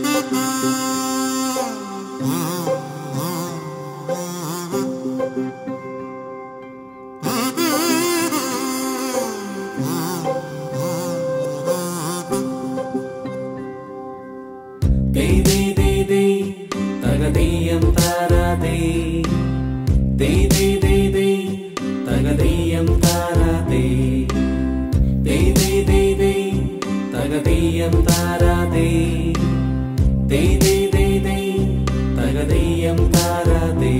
തകതീയം താരാതേ ദേ ദേ ദേ ദേ തകതീയം താരാതേ ദേ ദേ ദേ ദേ തകതീയം താരാതേ ദേ ദേ ദേ ദേ തകതീയം താരാതേ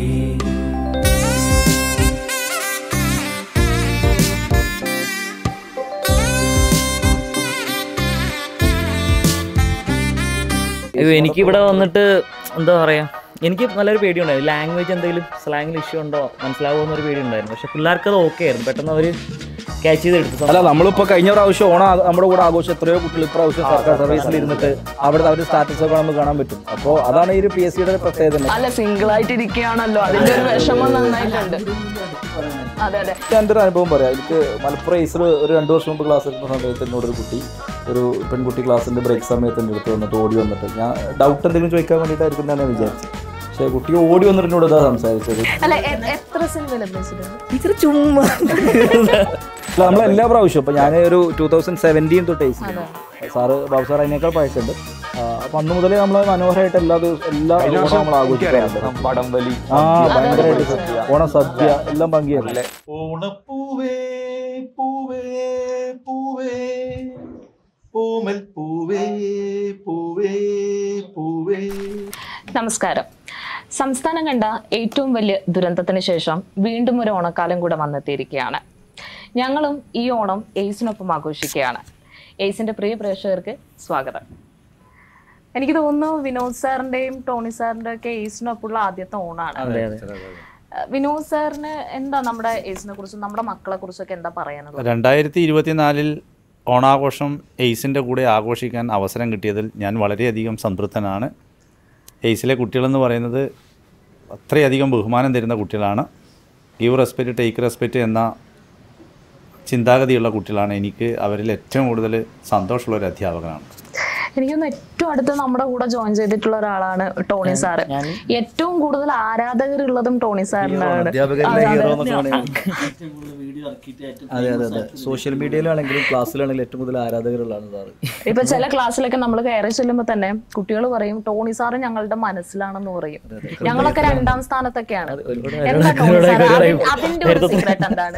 അയ്യോ എനിക്കിവിടെ വന്നിട്ട് എന്താ പറയാ എനിക്ക് നല്ലൊരു പേടിയുണ്ടായിരുന്നു ലാംഗ്വേജ് എന്തെങ്കിലും സ്ലാങ്ങിൽ ഇഷ്യൂ ഉണ്ടോ മനസ്സിലാവുമോ എന്നൊരു പേടി ഉണ്ടായിരുന്നു പക്ഷെ പിള്ളേർക്ക് അത് ഓക്കെ ആയിരുന്നു പെട്ടെന്ന് അവർ ക്യാച്ച് ചെയ്തെടുത്തു അല്ല നമ്മളിപ്പോ കഴിഞ്ഞ പ്രാവശ്യം ഓണം ആ- നമ്മുടെ കൂടെ ആഘോഷം എത്രയോ കുട്ടികൾ ഇപ്രാവശ്യം സർക്കാർ സർവീസിൽ ഇരുന്നിട്ട് അവിടെ അവരുടെ സ്റ്റാറ്റസ് ഒക്കെ നമുക്ക് കാണാൻ പറ്റും അപ്പോൾ അതാണ് ഈ ഒരു പി എസ് സിയുടെ പ്രത്യേകത തന്നെ അല്ല സിംഗിൾ ആയിട്ട് ഇരിക്കുകയാണല്ലോ അതിന്റെ ഒരു വിഷമം നന്നായിട്ടുണ്ട് അതെ അതെ ഞാൻ എൻ്റെ ഒരു അനുഭവം പറയാം എനിക്ക് മലപ്പുറം ഈസർ ഒരു രണ്ട് വർഷം മുമ്പ് ക്ലാസ് എടുക്കുന്ന സമയത്ത് എന്നോട് ഒരു കുട്ടി ഒരു പെൺകുട്ടി ക്ലാസ്സിന്റെ ബ്രേക്ക് സമയത്ത് എൻ്റെ അടുത്ത് വന്നിട്ട് ഓടി വന്നിട്ട് ഞാൻ ഡൗട്ട് എന്തെങ്കിലും ചോദിക്കാൻ വേണ്ടിയിട്ടായിരിക്കും ഞാൻ വിചാരിച്ചത് പക്ഷേ കുട്ടി ഓടി വന്നിട്ട് എന്നോട് ഇതാ സംസാരിച്ചത് അല്ല എ- എത്ര സിനിമയിൽ അഭിനയിച്ചിട്ടുണ്ട് ടീച്ചർ ചുമ്മാ അല്ല നമ്മൾ എല്ലാ പ്രാവശ്യവും ഇപ്പം ഞാൻ ഒരു ടൂ തൗസൻഡ് സെവൻറ്റീൻ തൊട്ട് ഈസിലുണ്ട് സാറ് ബാബു സാർ അതിനേക്കാൾ പഴക്കുണ്ട് അപ്പം അന്ന് മുതലേ നമ്മൾ മനോഹരമായിട്ട് എല്ലാ ദിവസവും എല്ലാ ഓണം നമ്മൾ ആഘോഷിക്കാറുണ്ട് വടംവലി ആ ഭയങ്കരമായിട്ട് ഓണം സദ്യ എല്ലാം ഭംഗിയല്ലേ ഓണപ്പൂവേ പൂവേ പൂവേ പൂമൽ പൂവേ പൂവേ പൂവേ നമസ്കാരം സംസ്ഥാനം കണ്ട ഏറ്റവും വലിയ ദുരന്തത്തിന് ശേഷം വീണ്ടും ഒരു ഓണക്കാലം കൂടെ വന്നെത്തിയിരിക്കുകയാണ് ഞങ്ങളും ഈ ഓണം എയ്സിനൊപ്പം ആഘോഷിക്കുകയാണ് എയ്സിന്റെ പ്രിയ പ്രേക്ഷകർക്ക് സ്വാഗതം എനിക്ക് തോന്നുന്നു വിനോദ് സാറിന്റെയും ടോണി സാറിന്റെ ഒക്കെ എയ്സിനൊപ്പമുള്ള ആദ്യത്തെ ഓണാണ് അതെ അതെ ഏഹ് വിനോദ് സാറിന് എന്താ നമ്മുടെ എയ്സിനെ കുറിച്ചും നമ്മുടെ മക്കളെ കുറിച്ചൊക്കെ എന്താ പറയാനുള്ളത് രണ്ടായിരത്തി ഇരുപത്തിനാലിൽ ഓണാഘോഷം എയ്സിൻ്റെ കൂടെ ആഘോഷിക്കാൻ അവസരം കിട്ടിയതിൽ ഞാൻ വളരെയധികം സംതൃപ്തനാണ് എയ്സിലെ കുട്ടികളെന്ന് പറയുന്നത് അത്രയധികം ബഹുമാനം തരുന്ന കുട്ടികളാണ് ഗീവ് റെസ്പെക്റ്റ് ടേക്ക് റെസ്പെക്റ്റ് എന്ന ചിന്താഗതിയുള്ള കുട്ടികളാണ് എനിക്ക് അവരിൽ ഏറ്റവും കൂടുതൽ സന്തോഷമുള്ള ഒരു അധ്യാപകനാണ് എനിക്കൊന്ന് ഏറ്റവും അടുത്ത് നമ്മുടെ കൂടെ ജോയിൻ ചെയ്തിട്ടുള്ള ഒരാളാണ് ടോണി സാറ് ഏറ്റവും കൂടുതൽ ആരാധകരുള്ളതും ടോണി സാറിനാണ് അധ്യാപകരുടെ ഹീറോ എന്നൊക്കെ വേണമെങ്കിൽ അതെ അതെ അതെ സോഷ്യൽ മീഡിയയിലാണെങ്കിലും ക്ലാസ്സിലാണെങ്കിലും ഏറ്റവും കൂടുതൽ ആരാധകരുള്ളതാണ് സാറ് ഇപ്പൊ ചില ക്ലാസ്സിലൊക്കെ നമ്മൾ കയറി ചെല്ലുമ്പോ തന്നെ കുട്ടികൾ പറയും ടോണി സാറ് ഞങ്ങളുടെ മനസ്സിലാണെന്ന് പറയും ഞങ്ങളൊക്കെ രണ്ടാം സ്ഥാനത്തൊക്കെയാണ് എന്താ ടോണി സാറ് അതി- അതിന്റെ ഒരു സീക്രട്ട് എന്താണ്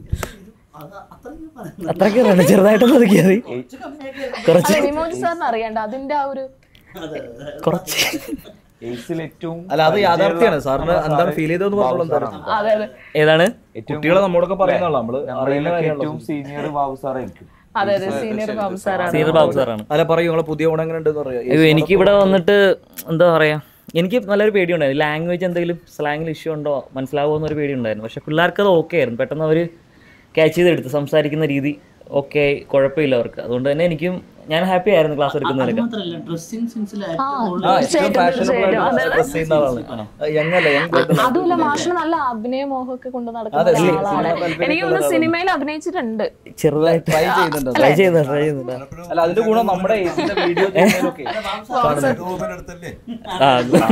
അത്രയ്ക്ക് അറിയണം ചെറുതായിട്ടൊന്ന് ഒതുക്കിയാൽ മതി കുറച്ച് അല്ല വിമോച് സാറിന് അറിയണ്ട അതിന്റെ ആ ഒരു കുറച്ച് എയ്സിൽ ഏറ്റവും അല്ല അത് യാഥാർത്ഥ്യമാണ് സാറിന് എന്താണ് ഫീൽ ചെയ്തതെന്ന് പറഞ്ഞോളൂ എന്താണ് അതെ അതെ ഏതാണ് കുട്ടികളെ നമ്മോടൊക്കെ പറയുന്നതാണ് നമ്മള് അറിയുന്ന ഏറ്റവും കാര്യമാണല്ലോ സീനിയർ ബാബു സാറായിരിക്കും അതെ അതെ സീനിയർ ബാബു സാറാണ് സീനിയർ ബാബു സാറാണ് അല്ല പറയൂ നിങ്ങളെ പുതിയ ഓണം എങ്ങനെ ഉണ്ടെന്ന് പറയാം അയ്യോ എനിക്കിവിടെ വന്നിട്ട് എന്താ പറയാ എനിക്ക് നല്ലൊരു പേടിയുണ്ടായിരുന്നു ലാംഗ്വേജ് എന്തെങ്കിലും സ്ലാങ്ങിൽ ഇഷ്യൂ ഉണ്ടോ മനസ്സിലാവുമോ എന്നൊരു പേടിയുണ്ടായിരുന്നു പക്ഷെ പിള്ളേർക്ക് അത് ഓക്കെ ആയിരുന്നു പെട്ടെന്ന് അവർ ക്യാച്ച് ചെയ്തെടുത്ത് സംസാരിക്കുന്ന രീതി ഓക്കെ കുഴപ്പമില്ല അവർക്ക് അതുകൊണ്ട് തന്നെ എനിക്കും ഞാൻ ഹാപ്പി ആയിരുന്നു ക്ലാസ് എടുക്കുന്നതിലൊക്കെ ആ ആ, ഏറ്റവും തീർച്ചയായിട്ടും fashionable തീർച്ചയായിട്ടും ആയിട്ട് അതെ dress ചെയ്യുന്ന ആളാണ്. യങ് അല്ല യങ് അതുമല്ല മാഷിന് നല്ല അഭിനയ മോഹമൊക്കെ കൊണ്ട് നടക്കുന്ന അതെ, ഒരാളാണ് സിനിമ താല്പര്യമുള്ള എനിക്ക് തോന്നുന്നു സിനിമയിൽ അഭിനയിച്ചിട്ടുണ്ട് ചെറുതായിട്ട് ട്രൈ ചെയ്യുന്നുണ്ട് ട്രൈ ചെയ്യുന്നുണ്ട് ട്രൈ ചെയ്യുന്നുണ്ട് അല്ല അതിന്റെ ഗുണം നമ്മുടെ ഏസിന്റെ വീഡിയോ ചെയ്യുന്നതിലൊക്കെ ആ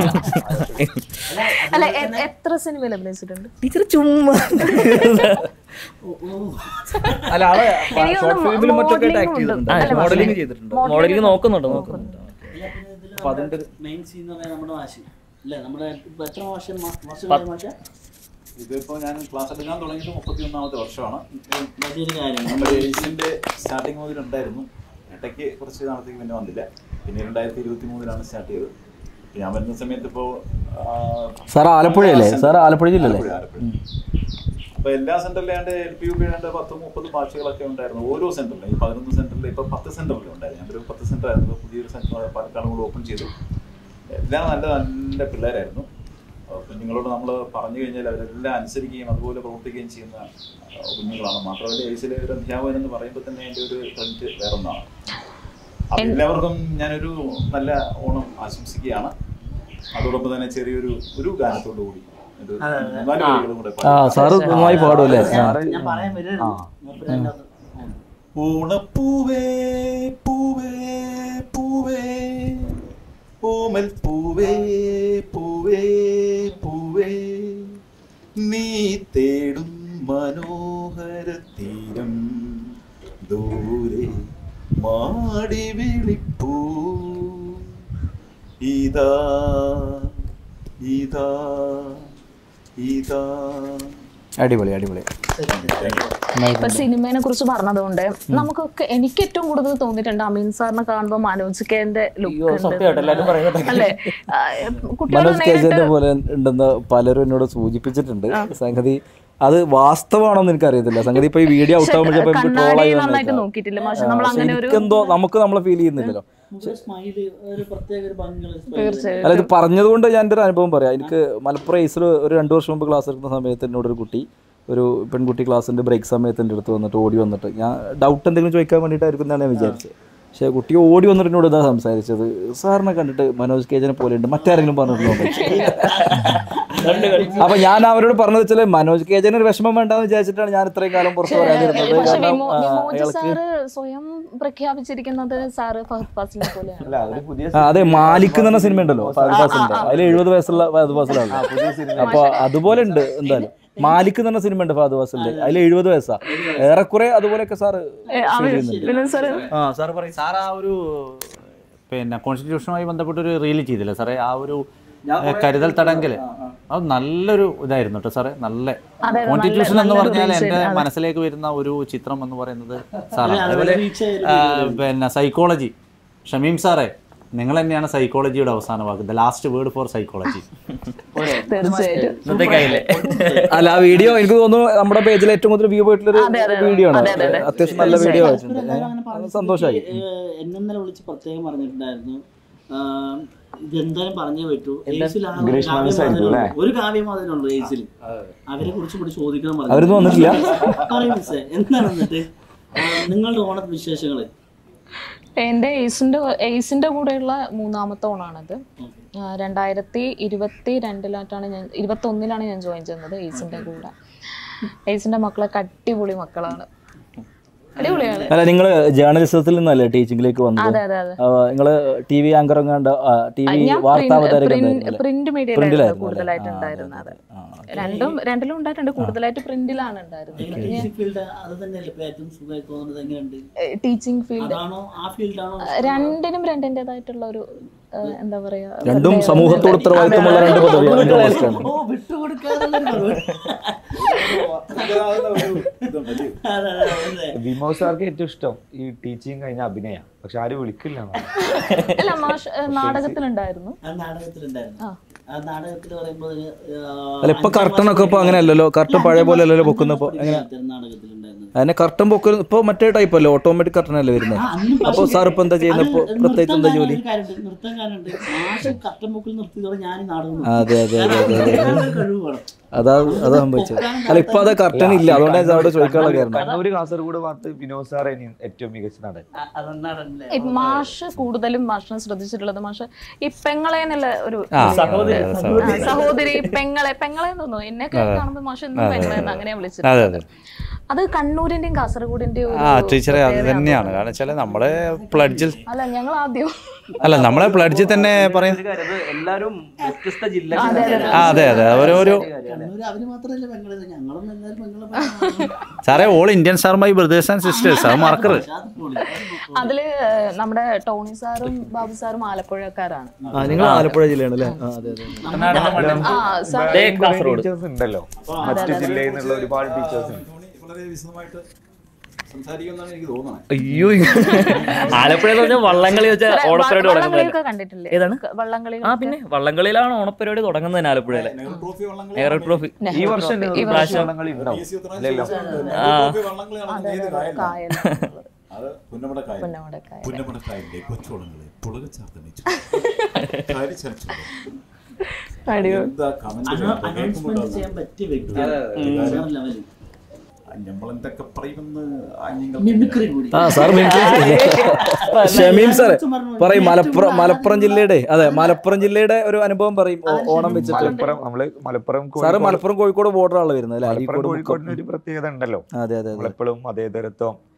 അല്ല എ- എത്ര സിനിമയിൽ അഭിനയിച്ചിട്ടുണ്ട് ടീച്ചർ ചുമ്മാ അല്ല ആളെ എനിക്ക് ഷോർട്ട് തോന്നുന്നു ഫിലിമിലും മറ്റൊക്കെ modeling ആക്ട് ഉണ്ട്. ചെയ്തിട്ടുണ്ട് അല്ല, മോഡലിംഗ് ചെയ്തിട്ടുണ്ട് മോഡലിംഗ് നോക്കുന്നുണ്ട് നോക്കുന്നുണ്ട് അപ്പൊ അതിന്റെ ഒരു- മെയിൻ സീൻ എന്ന് പറഞ്ഞാൽ നമ്മുടെ മാഷ് അല്ലേ നമ്മുടെ ഇപ്പൊ എത്ര വർഷം മാ- വർഷമായി മാഷ ഇതിപ്പോൾ ഞാൻ ക്ലാസ് എടുക്കാൻ തുടങ്ങിയിട്ട് മുപ്പത്തി ഒന്നാമത്തെ വർഷമാണ് വലിയൊരു കാര്യമാണ് നമ്മുടെ എയ്സിൻ്റെ സ്റ്റാർട്ടിങ് മുതൽ ഉണ്ടായിരുന്നു ഇടയ്ക്ക് കുറച്ച് നാളത്തേക്ക് പിന്നെ വന്നില്ല പിന്നെ രണ്ടായിരത്തി ഇരുപത്തി മൂന്നിലാണ് സ്റ്റാർട്ട് ചെയ്തത് ഞാൻ വരുന്ന സമയത്ത് ഇപ്പോൾ സാർ ആലപ്പുഴയല്ലേ സാർ ആലപ്പുഴ ജില്ലല്ലേ അപ്പൊ എല്ലാ സെന്ററിലാണ്ട് എൽ പി യു പി ആണ്ട് പത്ത് മുപ്പത് ഭാഷകളൊക്കെ ഉണ്ടായിരുന്നു ഓരോ സെന്ററിലും ഈ പതിനൊന്ന് സെന്ററിൽ ഇപ്പൊ പത്ത് സെന്ററിലും ഉണ്ടായിരുന്നു ഞാൻ ഒരു പത്ത് സെന്റർ ആയിരുന്നു ഇപ്പൊ പുതിയൊരു സെന്റർ പാലക്കാട് കൂടെ ഓപ്പൺ ചെയ്തു എല്ലാം നല്ല നല്ല പിള്ളേരായിരുന്നു അഹ് കുഞ്ഞുങ്ങളോട് നമ്മൾ പറഞ്ഞു കഴിഞ്ഞാൽ അവരെല്ലാം അനുസരിക്കുകയും അതുപോലെ പ്രവർത്തിക്കുകയും ചെയ്യുന്ന അഹ് കുഞ്ഞുങ്ങളാണ് മാത്രമല്ല ഏസിലെ ഒരു അധ്യാപകൻ എന്ന് പറയുമ്പോൾ തന്നെ അതിന്റെ ഒരു ട്രെൻഡ് വേറൊന്നാണ് അപ്പൊ എല്ലാവർക്കും ഞാനൊരു നല്ല ഓണം ആശംസിക്കുകയാണ് അതോടൊപ്പം തന്നെ ചെറിയൊരു ഒരു ഗാനത്തോടു കൂടി ഒരു നാല് വരികളും കൂടെ ആ സാറ് നന്നായി പാടുമല്ലേ ആ. ഞാൻ പറയാൻ വരുമായിരുന്നു മൂപ്പര് അതിനകത്ത് ഓണപ്പൂവേ പൂവേ പൂവേ പൂമൽ പൂവേ പൂവേ പൂവേ നീ തേടും മനോഹര തീരം ദൂരെ മാടി വിളിപ്പൂ ഇതാ ഇതാ ഇതാ അടിപൊളി അടിപൊളി ഇപ്പൊ സിനിമയെ കുറിച്ച് പറഞ്ഞതുകൊണ്ട് നമുക്കൊക്കെ എനിക്ക് ഏറ്റവും കൂടുതൽ തോന്നിയിട്ടുണ്ട് അമീൻ സാറിനെ കാണുമ്പോൾ മനോജ് കെന്റെ അയ്യോ ലുക്ക് സത്യമായിട്ട് എല്ലാവരും പറയുന്നത് അല്ലേ ആ, കുട്ടികൾ മനോജ് കേജന്റെ പോലെ ഉണ്ടെന്ന് പലരും എന്നോട് സൂചിപ്പിച്ചിട്ടുണ്ട് സംഗതി അത് വാസ്തവാണെന്ന് എനിക്കറിയത്തില്ല സംഗതി ഇപ്പൊ ഈ വീഡിയോ ഔട്ട് ആകുമ്പോൾ ചിലപ്പോൾ എനിക്ക് കണ്ണാടി ട്രോളായി നന്നായിട്ട് നോക്കിയിട്ടില്ല പക്ഷെ നമ്മൾ അങ്ങനെ ഒരു എനിക്കെന്തോ നമുക്ക് നമ്മളെ ഫീൽ ചെയ്യുന്നില്ലല്ലോ സ്മൈല് ഒരു പ്രത്യേക ഒരു ഭംഗിയുള്ള smile. തീർച്ചയായും അല്ല ഇത് പറഞ്ഞതുകൊണ്ട് ഞാൻ എൻ്റെ ഒരു അനുഭവം പറയാം എനിക്ക് മലപ്പുറം ഐസിൽ ഒരു രണ്ട് വർഷം മുമ്പ് ക്ലാസ് എടുക്കുന്ന സമയത്ത് എന്നോട് ഒരു കുട്ടി ഒരു പെൺകുട്ടി ക്ലാസ്സിൻ്റെ ബ്രേക്ക് സമയത്ത് എൻ്റെ അടുത്ത് വന്നിട്ട് ഓടി വന്നിട്ട് ഞാൻ ഡൗട്ട് എന്തെങ്കിലും ചോദിക്കാൻ വേണ്ടിയിട്ടായിരിക്കും എന്നാണ് ഞാൻ വിചാരിച്ചത് പക്ഷേ കുട്ടി ഓടി വന്നിട്ട് എന്നോട് ഇതാ സംസാരിച്ചത് സാറിനെ കണ്ടിട്ട് മനോജ് കേജനെ പോലെ ഉണ്ട് മറ്റാരെങ്കിലും പറഞ്ഞിട്ടുണ്ടോ അപ്പൊ ഞാൻ അവരോട് പറഞ്ഞത് വെച്ചാൽ മനോജ് കേജന് ഒരു വിഷമം വേണ്ടെന്ന് വിചാരിച്ചിട്ടാണ് ഞാൻ ഇത്രയും കാലം പുറത്ത് പറയാതിരുന്നത് പക്ഷെ കാരണം വിമോ- ആ, വിമോച് അയാൾക്ക് സാറ് സ്വയം പ്രഖ്യാപിച്ചിരിക്കുന്നത് സാറ് ഫഹദ് ഫാസിലിനെ പോലെയാണ് അല്ല ഒരു പുതിയ ആ, അതെ മാലിക് എന്ന് പറഞ്ഞ സിനിമ ഉണ്ടല്ലോ ഫഹദ് ഫാസിലിന്റെ അതിൽ എഴുപത് വയസ്സുള്ള ഫഹദ് ഫാസിലാണ് അപ്പൊ അതുപോലെ ഉണ്ട് എന്തായാലും മാലിക് എന്ന് പറഞ്ഞ സിനിമ ഉണ്ട് ഫഹദ് ഫാസിലിന്റെ അതിൽ എഴുപത് വയസ്സാ ഏറെക്കുറെ അതുപോലെയൊക്കെ സാറ് ഏ, അവൻ- വിനോദ് സാറ് ആ സാറ് പറയും സാർ ആ ഒരു പിന്നെ കോൺസ്റ്റിറ്റ്യൂഷനുമായി ബന്ധപ്പെട്ട ഒരു റീൽ ചെയ്തില്ലേ സാറേ ആ ഒരു ഏ, കരുതൽ തടങ്കൽ അത് നല്ലൊരു ഇതായിരുന്നു കേട്ടോ സാറേ നല്ല അതെ, കോൺസ്റ്റിറ്റ്യൂഷൻ എന്ന് നല്ലൊരു പറഞ്ഞാൽ reach എൻ്റെ ആയിരുന്നു. മനസ്സിലേക്ക് വരുന്ന ഒരു ചിത്രം എന്ന് പറയുന്നത് അല്ല, സാറാണ് അത് അതേപോലെ reach ആയ ഒരു ആ, പിന്നെ സൈക്കോളജി ഷമീം സാറേ നിങ്ങൾ തന്നെയാണ് സൈക്കോളജിയുടെ അവസാന വാക്ക് the last word for psychology തീർച്ചയായിട്ടും ഇന്നത്തേക്കായില്ലേ അല്ല ആ വീഡിയോ എനിക്ക് തോന്നുന്നു നമ്മുടെ പേജിൽ ഏറ്റവും കൂടുതൽ വ്യൂ പോയിട്ടുള്ളൊരു അതെ, അതെ, അതെ. വീഡിയോ ആണ് അതെ, അതെ, അതെ. അത്യാവശ്യം നല്ല വീഡിയോ ഒരു ആയിട്ടുണ്ട് കാര്യം അങ്ങനെ അത് പറഞ്ഞ സന്തോഷമായി സ്ഥിതിക്ക്, ഏഹ്, എന്നെ ഇന്നലെ വിളിച്ച് പ്രത്യേകം പറഞ്ഞിട്ടുണ്ടായിരുന്നു ആഹ്, ഇതെന്തായാലും പറഞ്ഞേ പറ്റൂ എയ്സിൽ ആ ഒരു കാവ്യം അതിനുള്ളൂ. ഒരു കാവ്യം അതിനുള്ളൂ എയ്സിൽ അവരെ കുറിച്ച് കൂടി ചോദിക്കണം പറഞ്ഞു. അവരൊന്നും വന്നിട്ടില്ല? പറയൂ മിസ്സേ എന്താണ് എന്നിട്ട് ആഹ്, നിങ്ങളുടെ ഓണ വിശേഷങ്ങള് എൻ്റെ എയ്സിൻ്റെ എയ്സിൻ്റെ കൂടെയുള്ള മൂന്നാമത്തെ ഓണാണിത് ആ, രണ്ടായിരത്തി ഇരുപത്തി രണ്ടിലായിട്ടാണ് ഞാൻ ഇരുപത്തി ഒന്നിലാണ് ഞാൻ ജോയിൻ ചെയ്യുന്നത് എയ്സിൻ്റെ കൂടെ എയ്സിൻ്റെ മക്കളൊക്കെ അടിപൊളി മക്കളാണ് അടിപൊളിയാണ് അല്ല നിങ്ങൾ ജേർണലിസത്തിൽ നിന്നല്ലേ ടീച്ചിങ്ങിലേക്ക് വന്നത് അതെ അതെ അതെ നിങ്ങൾ ടി വി ആങ്കർ എങ്ങാണ്ട് ടി വി ഞാൻ വാർത്താ അവതാരകം പ്രിന്റ് മീഡിയയിലായിരുന്നു പ്രിന്റിലായിരുന്നു കൂടുതലായിട്ട് ഉണ്ടായിരുന്നത് രണ്ടും രണ്ടിലും ഉണ്ടായിട്ടുണ്ട് കൂടുതലായിട്ട് പ്രിന്റിലാണ് ഉണ്ടായിരുന്നത് ടീച്ചിങ് ഫീൽഡ് അത് തന്നെയല്ലേ ഇപ്പൊ ഏറ്റവും സുഖമായി തോന്നുന്നത് എങ്ങനെയുണ്ട് ടീച്ചിങ് ഫീൽഡ് അതാണോ ആ ഫീൽഡാണോ രണ്ടിനും രണ്ടിൻ്റെതായിട്ടുള്ള ഒരു ആ, എന്താ പറയാ രണ്ടും സമൂഹത്തോട് ഉത്തരവാദിത്തമുള്ള രണ്ട് പദവി രണ്ട് പോസ്റ്റാണ് ഓ വിട്ടുകൊടുക്കാതെ ഇതുണ്ടല്ലേ അതെ അതെ അതെ വിമോദ് സാർക്ക് ഏറ്റവും ഇഷ്ടം ഈ ടീച്ചിങ് കഴിഞ്ഞ അഭിനയ പക്ഷെ ആരും വിളിക്കില്ല എന്നാണ്. അല്ല മാഷ് ഏ, നാടകത്തിലുണ്ടായിരുന്നു ആ നാടകത്തിലുണ്ടായിരുന്നു ആ നാടകത്തിൽ പറയുമ്പോൾ ഒരു, ആ, അല്ല ഇപ്പൊ കർട്ടൺ ഒക്കെ ഇപ്പൊ അങ്ങനെ അല്ലല്ലോ കർട്ടൺ പഴയ പോലെ അല്ലല്ലോ പൊക്കുന്ന ഇപ്പൊ എങ്ങനെ നാടകത്തിലുണ്ടായിരുന്നു അതിനെ കർട്ടൻ പൊക്കൽ ഇപ്പൊ മറ്റേ ടൈപ്പ് അല്ലേ ഓട്ടോമാറ്റിക് കർട്ടൻ അല്ലേ വരുന്നത് ആ, അന്ന് അപ്പൊ പക്ഷേ സാർ ഇപ്പൊ എന്താ ചെയ്യുന്നത് ഇപ്പൊ അത് പ്രത്യേകിച്ച് എന്താ നൃത്തം ജോലി കാണാൻ ഒരു കാര്യമുണ്ട്. നൃത്തം കാണുന്നുണ്ട് മാഷ് കട്ടൻ മുക്കിൽ നിർത്തിയതോടെ ഞാൻ ഈ നാടകം നിർത്തി. അതെ അതെ അതെ അതെ അതെ കാരണം ഒരു കഴിവ് വേണം അതാ അതാ സംഭവിച്ചത് അല്ല ഇപ്പൊ അത് കർട്ടൻ ഇല്ല അതുകൊണ്ടാണ് അവിടെ ചോദിക്കാനുള്ള കാരണം കണ്ണൂര് കാസർഗോഡ് ഭാഗത്ത് വിനോദ് സാർ ഏറ്റവും മികച്ച നടൻ ആ, അതെന്നാണല്ലേ ഈ മാഷ് കൂടുതലും മാഷിനെ ശ്രദ്ധിച്ചിട്ടുള്ളത് മാഷ് ഈ പെങ്ങളെ എന്നുള്ള ഒരു സഹോദരി ആ, സഹോദരി പെങ്ങളെ പെങ്ങളെ എന്ന് തോന്നുന്നു എന്നെയൊക്കെ കാണുമ്പോൾ മാഷ് എന്നും പെങ്ങളെ എന്ന് അങ്ങനെ വിളിച്ചിട്ടുണ്ട് അത് കണ്ണൂരിന്റെയും കാസർഗോഡിന്റെയും ഒരു ആ ടീച്ചറെ അത് പ്രത്യേകതയാണെന്ന് തന്നെയാണ് കാരണം വെച്ചാൽ നമ്മളെ പ്ലഡ്ജിൽ അല്ല ഞങ്ങൾ ആദ്യം അല്ല നമ്മളെ പ്ലഡ്ജിൽ തന്നെ പറയും എല്ലാരും വ്യത്യസ്ത ജില്ല ആ അതെ അതെ ഓരോരോ കണ്ണൂര് അവര് മാത്രമല്ല പെങ്ങളെ ഞങ്ങളും എല്ലാവരും പെങ്ങളെ പെങ്ങളാണ്. സാറേ all Indian sir my brothers and sisters അത് മറക്കരുത് പക്ഷെ അത് പൊളി. അത് പൊളി. അതില് നമ്മുടെ ടോണി സാറും ബാബു സാറും ആലപ്പുഴക്കാരാണ് ആ നിങ്ങൾ ആലപ്പുഴ ജില്ലയാണ് അല്ലേ ആ അതെ അതെ ആ സാർ കാസർഗോഡ് ടീച്ചേഴ്സ് ഉണ്ടല്ലോ മറ്റു ജില്ലയിൽ നിന്നുള്ള ഒരുപാട് ടീച്ചേഴ്സ് ഉണ്ട് വളരെ വിശദമായിട്ട് സംസാരിക്കുമെന്നാണ് എനിക്ക് തോന്നുന്നത് അയ്യോ ആലപ്പുഴ എന്ന് പറഞ്ഞാൽ വള്ളംകളി വെച്ച ഓണപ്പരിപാടി തുടങ്ങുന്നത് വള്ളംകളിയൊക്കെ കണ്ടിട്ടില്ലേ ഏതാണ്? വള്ളംകളി ആ പിന്നെ വള്ളംകളിയിലാണ് ഓണപ്പരിപാടി തുടങ്ങുന്നത് തന്നെ ആലപ്പുഴയിലെ നെഹ്റു ട്രോഫി വള്ളംകളി നെഹ്റു ട്രോഫി ഈ വർഷം ഈ നിങ്ങൾക്ക് വർഷം വള്ളംകളി ഉണ്ടാവും PSC ഉത്തരം ഇല്ലല്ലോ ചോദിച്ചിട്ടുണ്ട്. നെഹ്റു ട്രോഫി വള്ളംകളി നടക്കുന്നത് ഏത് കായലിലാണ്? കായൽ അത് പുന്നമട കായൽ പുന്നമട കായൽ പുന്നമട കായലിലെ കൊച്ചോളങ്ങളെ പുളക ചാർത്തണിച്ചു കാരിച്ചരച്ചു അടിപൊളി എന്താ കമന്റ് അനൗ- അനൗൺസ്മെന്റ് ചെയ്യാൻ പറ്റിയ വ്യക്തി വേറെ ലെവലിൽ നമ്മളെന്തൊക്കെ പറയുമെന്ന് ആ നിങ്ങൾ മിമിക്രി കൂടി ആ സാർ ഷമീം സാറ് പറയും മലപ്പുറം മലപ്പുറം ജില്ലയുടെ അതെ മലപ്പുറം ജില്ലയുടെ ഒരു അനുഭവം പറയും ഓ- ഓണം വെച്ചിട്ട് മലപ്പുറം നമ്മള് മലപ്പുറം സാറ് കോഴിക്കോട്- മലപ്പുറം കോഴിക്കോട് ബോർഡറാണ് വരുന്നത് അല്ലേ മലപ്പുറം അരീക്കോട് കോഴിക്കോടിന് ഒരു പ്രത്യേകത ഉണ്ടല്ലോ അതെ അതെ അതെ നമ്മളെപ്പോഴും മതേതരത്വം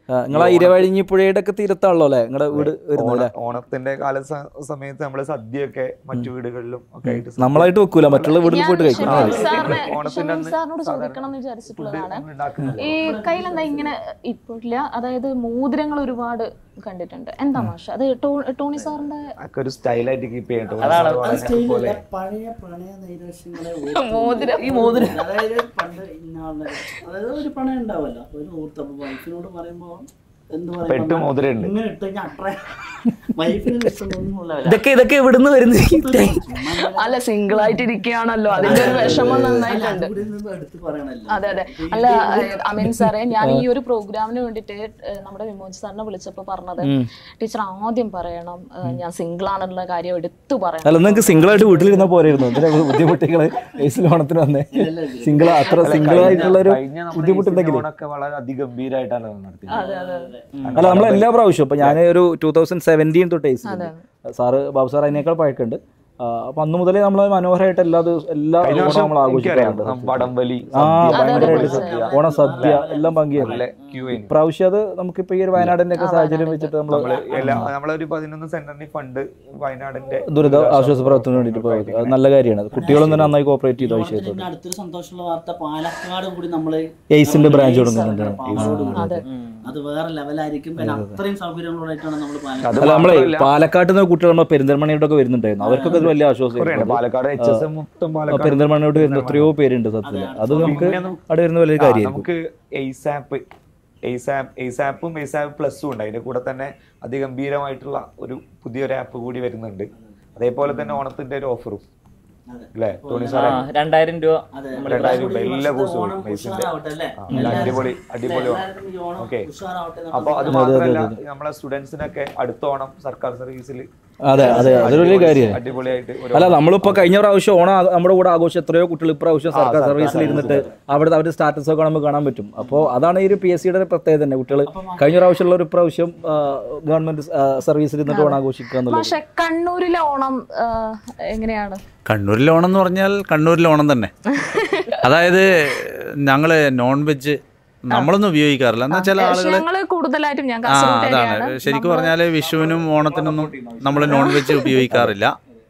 നിങ്ങൾ ആ ഇരവഴിഞ്ഞിപ്പുഴയുടെ ഒക്കെ തീരത്താണല്ലോ അല്ലേ നിങ്ങളുടെ വീട് വരുന്നത് അല്ലേ ഓണ- ഓണത്തിന്റെ കാല സ- സമയത്ത് നമ്മള് സദ്യയൊക്കെ മറ്റു വീടുകളിലും ഒക്കെ ആയിട്ട് സദ്യ നമ്മളായിട്ട് വെക്കൂല മറ്റുള്ള വീട്ടിൽ പോയിട്ട് കഴിക്കും ഷമീം സാറിനെ ഓണത്തിന്റെ ഷമീം അന്ന് സാറിനോട് സാധാരണ ചോദിക്കണം എന്ന് വിചാരിച്ചിട്ടുള്ളതാണ് ഉണ്ടാക്കുന്നില്ല. ഈ കയ്യിലെന്താ ഇങ്ങനെ ഇപ്പോഴില്ല അതായത് മോതിരങ്ങൾ ഒരുപാട് കണ്ടിട്ടുണ്ട് എന്താ മാഷ അത് ടോ- ടോണി സാറിന്റെ അതൊക്കെ ഒരു സ്റ്റൈലായിട്ട് കീപ്പ് ചെയ്യട്ടോ അത് സ്റ്റൈലില്ല പഴയ പ്രണയ നൈരാശ്യങ്ങളെ മോതിരം. ഈ മോതിരം അതായത് പണ്ട് ഇന്നാളുടെ അതായത് ഒരു പ്രണയം ഉണ്ടാവല്ലോ ഒരു ഓർത്ത് അപ്പൊ വൈഫിനോട് പറയുമ്പോ എന്ത് പെട്ട് പറയാ മോതിരം ഉണ്ട് ഇങ്ങനെ ഇട്ട് കഴിഞ്ഞാൽ അത്ര വൈഫിന് ഇഷ്ടമൊന്നുമില്ല ഇതൊക്കെ ഇതൊക്കെ എവിടുന്ന് വരുന്നത് അല്ല സിംഗിൾ ആയിട്ട് ഇരിക്കുകയാണല്ലോ അതിന്റെ ഒരു വിഷമം നന്നായിട്ടുണ്ട് എടുത്ത് പറയണല്ലോ അതെ അതെ അല്ല ഏഹ്, അമീൻ സാറേ ഞാൻ ഈ ഒരു പ്രോഗ്രാമിന് വേണ്ടിയിട്ട് ഏഹ്, നമ്മുടെ വിമോച് സാറിനെ വിളിച്ചപ്പോ പറഞ്ഞത് ടീച്ചർ ആദ്യം പറയണം ഏഹ്, ഞാൻ സിംഗിൾ ആണെന്നുള്ള കാര്യം എടുത്തു പറയണം അല്ല നിങ്ങൾക്ക് സിംഗിൾ ആയിട്ട് വീട്ടിലിരുന്ന പോരായിരുന്നു എന്തിനാ ബുദ്ധിമുട്ടികള് ഏസിൽ ഓണത്തിന് വന്നേ സിംഗിൾ അത്ര സിംഗിൾ ആയിട്ടുള്ള ഒരു കഴിഞ്ഞ നമ്മുടെ ബുദ്ധിമുട്ടുണ്ടെങ്കിൽ ഓണൊക്കെ വളരെ അതിഗംഭീരമായിട്ടാണ് നടത്തിയത് അതെ അതെ അതെ അല്ല നമ്മൾ എല്ലാ പ്രാവശ്യവും ഇപ്പൊ ഞാൻ ഒരു ടൂ തൗസൻഡ് സെവൻറ്റീൻ തൊട്ട് ഏസിലുണ്ട് സാറ് ബാബു സാർ അതിനേക്കാൾ പഴക്കുണ്ട് ആ, അപ്പൊ അന്ന് മുതലേ നമ്മൾ മനോഹരമായിട്ട് എല്ലാ ദിവസവും എല്ലാ കഴിഞ്ഞ ഓണവും വർഷം നമ്മൾ ആഘോഷിക്കാറുണ്ട് എനിക്കറിയാം വടംവലി ആ ഭയങ്കരമായിട്ട് ഓണ സദ്യ എല്ലാം ഭംഗിയായിരുന്നു ക്യൂ ഇപ്രാവശ്യം അത് നമുക്കിപ്പോ ഈ ഒരു വയനാടിന്റെ ഒക്കെ സാഹചര്യം വെച്ചിട്ട് നമ്മൾ നമ്മള് എല്ലാ നമ്മളൊരു പതിനൊന്ന് സെന്ററിന് ഫണ്ട് വയനാടിന്റെ ദുരിത ആശ്വാസ പ്രവർത്തനത്തിന് വേണ്ടിയിട്ട് പോയത് അത് നല്ല കാര്യമാണ് അത് കുട്ടികളും തന്നെ നന്നായി കോപ്പറേറ്റ് ചെയ്ത വിഷയത്തോട് പിന്നെ അടുത്തൊരു സന്തോഷമുള്ള വാർത്ത പാലക്കാട് കൂടി നമ്മള് എയ്സിന്റെ ബ്രാഞ്ച് തുടങ്ങുന്നുണ്ട് പാവറോട് കൂടി. അത് വേറെ ലെവലായിരിക്കും പിന്നെ അത്രയും സൗകര്യങ്ങളോടായിട്ടാണ് നമ്മൾ പാലക്കാട് അത് അല്ല നമ്മളെ മാത്രമല്ല, പാലക്കാട്ട് നിന്ന് കുട്ടികൾ നമ്മൾ പെരിന്തൽമണ്ണയോടൊക്കെ വരുന്നുണ്ടായിരുന്നു അവർക്കൊക്കെ അത് വലിയ കുറേയുണ്ട്. ആശ്വാസമായിരുന്നു പാലക്കാട് എച്ച് എസ് എം മൊത്തം പാലക്കാട് പെരിന്തൽമണ്ണയോട് വരുന്ന എത്രയോ പേരുണ്ട് സത്യത്തിൽ അത് നമുക്ക് അവിടെ വരുന്ന വലിയൊരു ആ, കാര്യമായിരിക്കും നമുക്ക് എയ്സാപ്പ് എയ്സാപ്പ് എയ്സാപ്പും എയ്സാപ്പ് പ്ലസും ഉണ്ട് അതിന്റെ കൂടെ തന്നെ അതിഗംഭീരമായിട്ടുള്ള ഒരു പുതിയൊരു ആപ്പ് കൂടി വരുന്നുണ്ട് അതേപോലെ തന്നെ ഓണത്തിന്റെ ഒരു ഓഫറും അല്ലേ ടോണി സാറേ രണ്ടായിരം രൂപ അതെ രണ്ടായിരം രൂപ ഈ എല്ലാ വർഷത്തെ ദിവസവും ഓണം പൈസന്റെ ഉഷാറാവട്ടെ അല്ലേ ആ, നല്ല അടിപൊളി അടിപൊളി ഓണം എല്ലാവർക്കും ഈ ഓണം ഓക്കെ ഉഷാറാവട്ടെ എന്ന് അപ്പൊ അത് മാത്രമല്ല നമ്മളെ സ്റ്റുഡൻസിനൊക്കെ അടുത്ത ഓണം സർക്കാർ സർവീസിൽ അതെ അതെ അതൊരു വലിയ കാര്യമാണ് അടിപൊളിയായിട്ട് ഒരു അല്ല നമ്മളിപ്പോ കഴിഞ്ഞ പ്രാവശ്യം ഓണം ആ- നമ്മുടെ കൂടെ ആഘോഷം എത്രയോ കുട്ടികൾ ഇപ്രാവശ്യം സർക്കാർ സർവീസിൽ ഇരുന്നിട്ട് അവിടെ അവരുടെ സ്റ്റാറ്റസ് ഒക്കെ നമുക്ക് കാണാൻ പറ്റും അപ്പോൾ അതാണ് ഈ ഒരു പി എസ് സിയുടെ പ്രത്യേകത തന്നെ കുട്ടികൾ കഴിഞ്ഞ പ്രാവശ്യമുള്ള ഒരു പ്രാവശ്യം ഗവൺമെന്റ് സർവീസിൽ ഇരുന്നിട്ട് ഓണം ആഘോഷിക്കുക എന്നുള്ളത് പക്ഷെ കണ്ണൂരിലെ ഓണം ആ, എങ്ങനെയാണ് കണ്ണൂരിലെ ഓണം എന്ന് പറഞ്ഞാൽ കണ്ണൂരിലെ ഓണം തന്നെ അതായത് ഞങ്ങൾ നോൺ വെജ് നമ്മളൊന്നും ഉപയോഗിക്കാറില്ല എന്നാൽ ചില ആളുകൾ ഞങ്ങള് കൂടുതലായിട്ടും ഞാൻ ആ അതാണ് ശരിക്കും പറഞ്ഞാൽ വിഷുവിനും ഓണത്തിനൊന്നും നമ്മൾ നോൺ വെജ് ഉപയോഗിക്കാറില്ല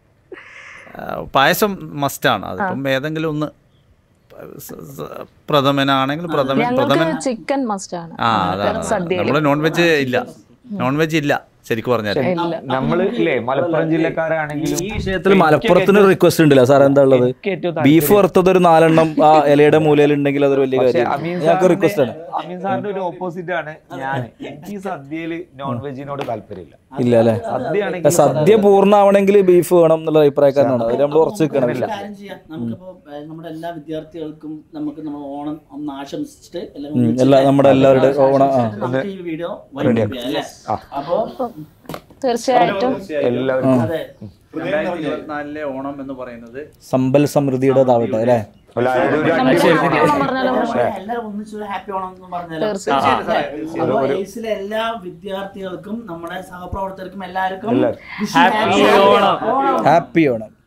ആ, പായസം മസ്റ്റാണ് അതിപ്പം ഏതെങ്കിലും ഒന്ന് സ- സ- പ്രഥമനാണെങ്കിൽ പ്രഥമൻ ഞങ്ങൾക്ക് പ്രഥമൻ ചിക്കൻ മസ്റ്റ് ആണ് ആ അതാണ് നമ്മൾ നോൺ വെജ് ഇല്ല നോൺ വെജ് ഇല്ല ശരിക്കും പറഞ്ഞാൽ നമ്മള് ഇല്ലേ മലപ്പുറം ജില്ലക്കാരാണെങ്കിലും ഈ വിഷയത്തിൽ മലപ്പുറത്തിന് ഒരു റിക്വസ്റ്റ് ഉണ്ടല്ലോ സാർ എന്താ ഉള്ളത് എനിക്ക് ഏറ്റവും ബീഫ് വറുത്തത് ഒരു നാലെണ്ണം ആ ഇലയുടെ മൂലയിൽ ഉണ്ടെങ്കിൽ അതൊരു വലിയ പക്ഷേ കാര്യം അമീൻ ഞങ്ങൾക്ക് സാറിന്റെ- റിക്വസ്റ്റ് ആണ് അമീൻ സാറിന്റെ ഒരു ഓപ്പോസിറ്റ് ആണ് ഞാൻ എനിക്ക് ഈ സദ്യയില് നോൺ വെജിനോട് താല്പര്യമില്ല ഇല്ല അല്ലേ സദ്യയാണെങ്കിൽ സദ്യ പൂർണ്ണമാവണമെങ്കിൽ ബീഫ് വേണം എന്നുള്ള അഭിപ്രായക്കാരനാണ് അത് നമ്മൾ ഉറച്ചു വെക്കണം ഒരു കാര്യം ചെയ്യാം നമുക്കിപ്പോ ഏഹ്, നമ്മുടെ എല്ലാ വിദ്യാർത്ഥികൾക്കും നമുക്ക് നമ്മൾ ഓണം ഒന്ന് ആശംസിച്ചിട്ട് എല്ലാവരും ഉം, ഒന്നിച്ച് എല്ലാ നമ്മുടെ എല്ലാവരുടെ ഓണം ആ നമുക്ക് ഈ വീഡിയോ വൈകിപ്പിക്കാം അല്ലേ അപ്പോ തീർച്ചയായിട്ടും എല്ലാവർക്കും അതെ രണ്ടായിരത്തി ഇരുപത്തിനാലിലെ ഓണം എന്ന് പറയുന്നത് സമ്പൽ സമൃദ്ധിയുടെ ഇതാവട്ടെ അല്ലേ അല്ല, അതായത് ഒരു നമുക്ക് അടിപൊളി happy ഓണം പറഞ്ഞാലോ എല്ലാവരും ഒന്നിച്ചൊരു ഹാപ്പി ഓണം എന്ന് പറഞ്ഞാലോ തീർച്ചയായും അപ്പോ എയ്സിലെ എല്ലാ വിദ്യാർത്ഥികൾക്കും നമ്മുടെ സഹപ്രവർത്തകർക്കും എല്ലാവർക്കും എല്ലാവർക്കും. wish you happy Onam happy Onam